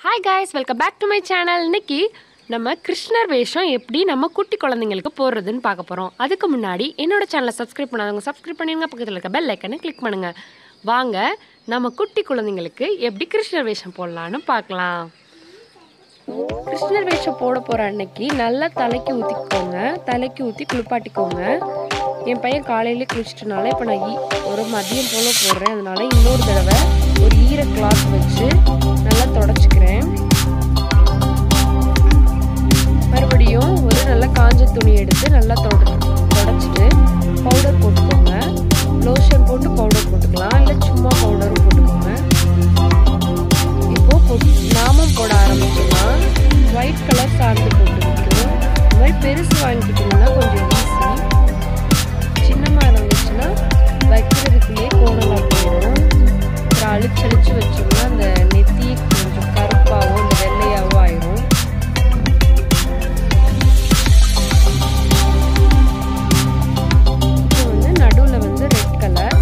hi guys welcome back to my channel இன்னைக்கு நம்ம கிருஷ்ணர் வேஷம் எப்படி நம்ம குட்டி குழந்தைங்களுக்கு போடுறதுன்னு பார்க்க போகிறோம் அதுக்கு முன்னாடி என்னோட சேனலை சப்ஸ்கிரைப் பண்ணாதவங்க சப்ஸ்கிரைப் பண்ணிடுங்க பக்கத்தில் இருக்க பெல் ஐக்கனை கிளிக் பண்ணுங்க வாங்க நம்ம குட்டி குழந்தைங்களுக்கு எப்படி கிருஷ்ணர் வேஷம் போடலான்னு பார்க்கலாம் கிருஷ்ணர் வேஷம் போட போகிற அன்னைக்கு நல்லா தலைக்கு ஊற்றிக்கோங்க தலைக்கு ஊற்றி குளிப்பாட்டிக்கோங்க என் பையன் காலையிலே குளிச்சிட்டனால இப்போ நான் ஈ- ஒரு மதியம் போல் போடுறேன் அதனால இன்னொரு தடவை ஒரு ஈர கிளாத் வச்சு நல்லா தொடச்சிக்கிறேன் மறுபடியும் ஒரு நல்ல காஞ்ச துணி எடுத்து நல்லா தொட தொடச்சிட்டு பவுடர் போட்டுக்கோங்க லோஷன் போட்டு பவுடர் போட்டுக்கலாம் இல்லை சும்மா பவுடரும் போட்டுக்கோங்க இப்போ பொ- நாமம் போட ஆரம்பிச்சிடலாம் ஒயிட் கலர் சாந்து போட்டுக்கிட்டு இந்த மாதிரி பெருசு வாங்கிக்கிட்டிங்கன்னா கொஞ்சம் ஈஸி சின்னமாக இருந்துச்சுன்னா வைக்கிறதுக்குள்ளேயே கோணலாக போயிடும் அப்புறம் அழிச்சு அழிச்சு வச்சோம்னா அந்த நெத்தி கொஞ்சம் கருப்பாகவும் இந்த வெள்ளையாகவும் ஆயிரும் இப்போ வந்து நடுவில் வந்து ரெட் கலர்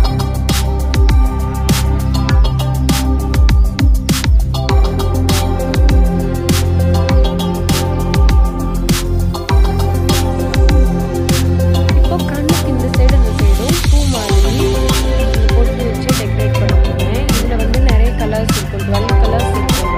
இப்போ கண்ணுக்கு இந்த சைடு இந்த சைடும் பூ மாதிரி பொட்டு வச்சு டெக்கரேட் பண்ண போகிறேன் இதில் வந்து நிறைய கலர்ஸ் இருக்கும் டுவெல் கலர்ஸ் இருக்கும்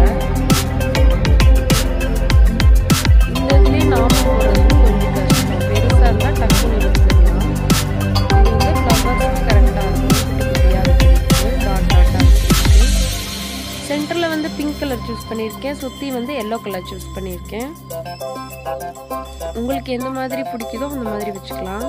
இந்த இதுலேயே நாம போடுறது கொஞ்சம் கஷ்டம் பெருசாக இருந்தால் டக்குன்னு எடுத்துடலாம் இது வந்து ஃப்ளவர்ஸ் கரெக்டாக இருக்கும் குட்டி குட்டியாக இருக்குது டாட் டாட்டாக இருக்குது சென்டரில் வந்து பிங்க் கலர் சூஸ் பண்ணியிருக்கேன் சுற்றி வந்து எல்லோ கலர் சூஸ் பண்ணியிருக்கேன் உங்களுக்கு எந்த மாதிரி பிடிக்குதோ அந்த மாதிரி வச்சுக்கலாம்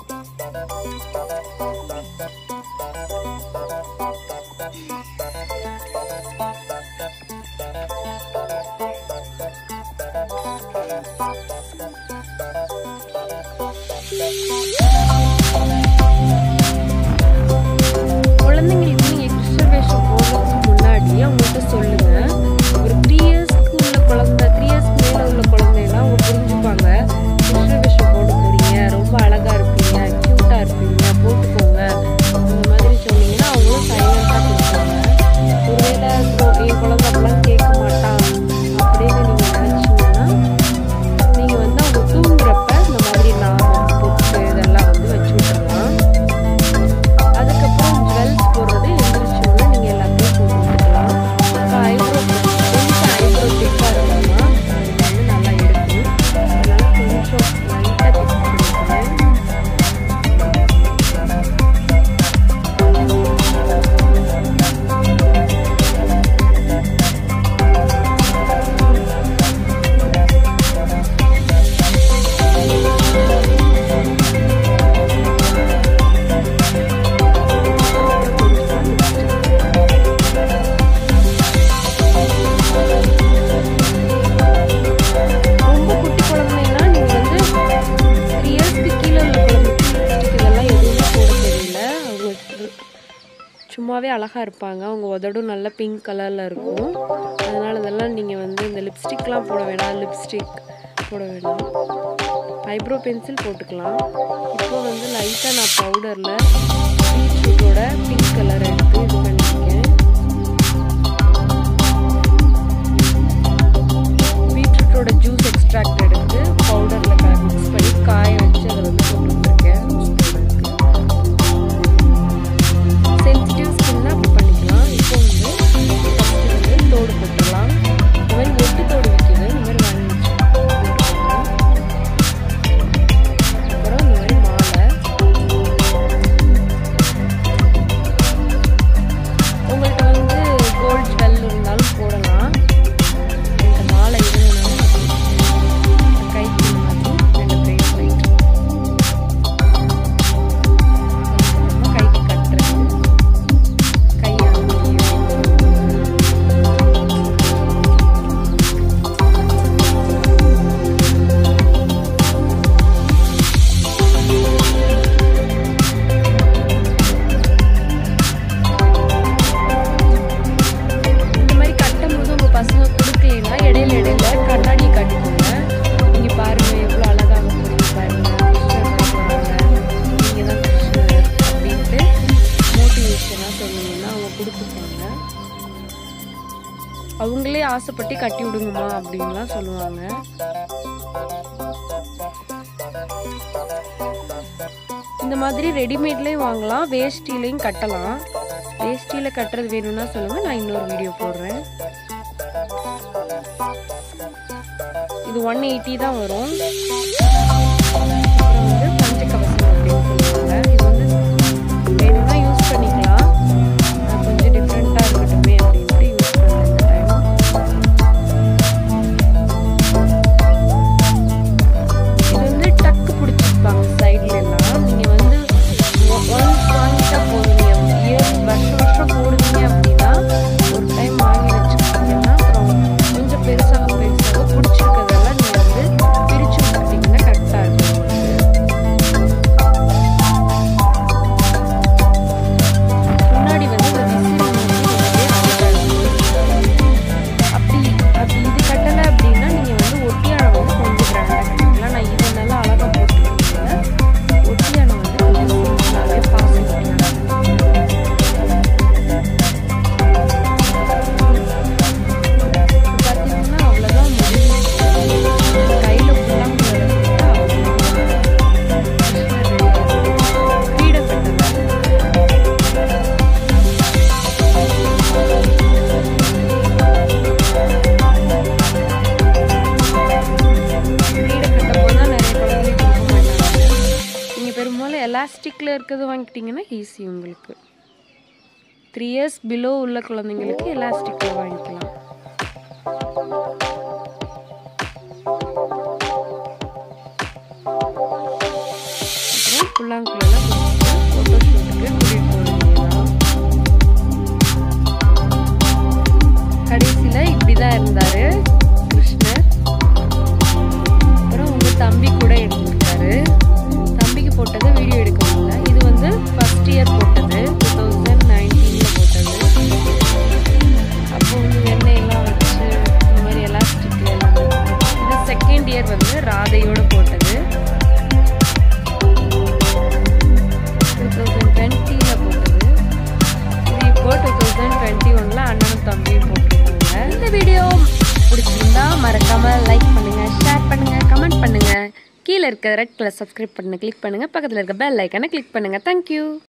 குழந்தைங்களுக்கு நீங்கள் கிருஷ்ண வேஷம் போடுறதுக்கு முன்னாடி அவங்கள்ட்ட சொல்லுங்க ஒரு த்ரீ இயர்ஸ்க்கு உள்ள குழந்தை த்ரீ இயர்ஸ்க்கு மேலே உள்ள குழந்தைலாம் அவங்க புரிஞ்சுப்பாங்க கிருஷ்ண வேஷம் போட போறீங்க ரொம்ப அழகா இருப்பீங்க க்யூட்டா இருப்பீங்க போட்டுக்கோங்க அந்த மாதிரி சொன்னீங்கன்னா அவங்களும் சைலண்டாக கொடுப்பாங்க ஒருவேளை கொ- என் குழந்தை அப்படிலாம் கேட்க மாட்டான் அப்படின்னு நீங்கள் நினச்சிங்கன்னா நீங்கள் வந்து அவங்க தூங்குறப்ப இந்த மாதிரி நாமம் பொட்டு இதெல்லாம் வந்து வச்சு விட்டுறலாம் அதுக்கப்புறம் ஜுவல்ஸ் போடுறது எந்திரிச்சோன்னா நீங்கள் எல்லாத்தையும் போட்டு விட்டுக்கலாம் இப்போ ஐப்ரோ கொஞ்சம் ஐப்ரோ திக்காக இருக்கணும்னா அது வந்து நல்லா எடுக்கும் அதனால கொஞ்சம் லைட்டாக திக் பண்ணிக்கிறேன் ரொம்ப குட்டி குழந்தைன்னா நீங்கள் வந்து த்ரீ இயர்ஸ்க்கு கீழே உள்ள குழந்தைக்கு இதெல்லாம் எதுவுமே போட தெரியல அவங்க சும்மாவே அழகாக இருப்பாங்க அவங்க உதடும் நல்ல பிங்க் கலரில் இருக்கும் அதனால் இதெல்லாம் நீங்கள் வந்து இந்த லிப்ஸ்டிக்லாம் போட வேணாம் லிப்ஸ்டிக் போட வேணாம் ஐப்ரோ பென்சில் போட்டுக்கலாம் இப்போ வந்து லைட்டாக நான் பவுடரில் பீட்ரூட்டோட பிங்க் கலர் எடுத்து இது பண்ணியிருக்கேன் பீட்ரூட்டோட ஜூஸ் எக்ஸ்ட்ராக்ட் எடுத்து பவுடரில் மிக்ஸ் பண்ணி காய வச்சு அதை வந்து போட்டு வந்திருக்கேன் சென்சிட்டிவ் ஸ்கின்னா அப்படி பண்ணிக்கலாம் இப்போ வந்து first வந்து தோடு போட்டுடலாம் இந்த மாதிரி ஒட்டு தோடு வைக்கிது இந்த மாதிரி வாங்கி வச்சு அப்புறம் இந்த மாதிரி மாலை நீங்களே ஆசைப்பட்டு கட்டி விடுங்கம்மா அப்படின்லாம் சொல்லுவாங்க இந்த மாதிரி ரெடிமேட்லேயும் வாங்கலாம் வேஷ்டிலையும் கட்டலாம் வேஷ்டியில் கட்டுறது வேணும்னா சொல்லுங்கள் நான் இன்னொரு வீடியோ போடுறேன் இது ஒன் எயிட்டி தான் வரும் அப்புறம் வந்து பஞ்சகவசம் அப்படின்னு சொல்லுவாங்க இது வந்து வேணும்னா யூஸ் பண்ணிக்கலாம் நான் கொஞ்சம் டிஃப்ரெண்ட்டாக இருக்கட்டுமே அப்படின்ட்டு யூஸ் பண்ணுறேன் இந்த டைம் இது வந்து டக்கு பிடிச்சிருப்பாங்க சைட்ல எல்லாம் நீங்க வந்து ஒன்ஸ் வாங்கிட்டா போதும் நீங்க இயர் வருஷம் வருஷம் போடுவீங்க அப்படின்னா ஒரு டைம் வாங்கி வச்சுக்கிட்டீங்கன்னா அப்புறம் கொஞ்சம் பெருசாக பெருசாக பிடிச்சிருக்கிறதெல்லாம் நீங்க வந்து பிரிச்சு விட்டுட்டீங்கன்னா கரெக்டாக இருக்கும் முன்னாடி வந்து இந்த விசிறி வந்து ரொம்பவே அழகா இருக்கும் அப்படி அப்படி இது கட்டலை அப்படின்னா நீங்கள் வந்து ஒட்டியானம் வந்து கொஞ்சம் கிராண்டாக கட்டிக்கலாம் நான் இது நல்லா அழகாக போட்டுருக்கேன் ஒட்டியானம் வந்து கொஞ்சம் சிம்பிளாகவே பாசம் பார்த்தீங்கன்னா அவ்வளோதான் முடிஞ்சு கையில் ஃபுல்லாக வீடை கட்டலை வீடு கட்டும்போது தான் நிறைய குழந்தைங்க கொடுக்க மாட்டாங்க நீங்கள் பெரும்பாலும் எலாஸ்டிக்கில் இருக்கிறது வாங்கிட்டீங்கன்னா ஈஸி உங்களுக்கு த்ரீ இயர்ஸ் பிலோ உள்ள குழந்தைங்களுக்கு எலாஸ்டிக்கில் வாங்கிக்கலாம் அப்புறம் புல்லாங்குழலாம் ஃபோட்டோ ஷூட்டுக்கு கூட்டிகிட்டு போக வேண்டியதான் கடைசியில் இப்படி தான் இருந்தார் கிருஷ்ணர் அப்புறம் உங்க தம்பி கூட எடுத்திருக்காரு தம்பிக்கு போட்டது வீடியோ எடுக்க முடியல இது வந்து ஃபர்ஸ்ட் இயர் போட்டது டூ தௌசண்ட் நைன்டீனில் போட்டது அப்போ வந்து எண்ணெயெல்லாம் வச்சு இந்த மாதிரி எலாஸ்டிக்ல எல்லாம் இது செகண்ட் இயர் வந்து ராதையோட போட்டது டூ தௌசண்ட் டுவெண்ட்டியில் போட்டது இது இப்போ டூ தௌசண்ட் டுவெண்ட்டி ஒனில் அண்ணனும் தம்பியும் போட்டிருக்காங்க இந்த வீடியோ பிடிச்சிருந்தா மறக்காம லைக் பண்ணுங்க ஷேர் பண்ணுங்க கமெண்ட் பண்ணுங்க கீழே இருக்க ரெட் கலர் சப்ஸ்கிரைப் பண்ணுங்க கிளிக் பண்ணுங்க பக்கத்தில் இருக்க பெல் ஐக்கானை கிளிக் பண்ணுங்க தேங்க்யூ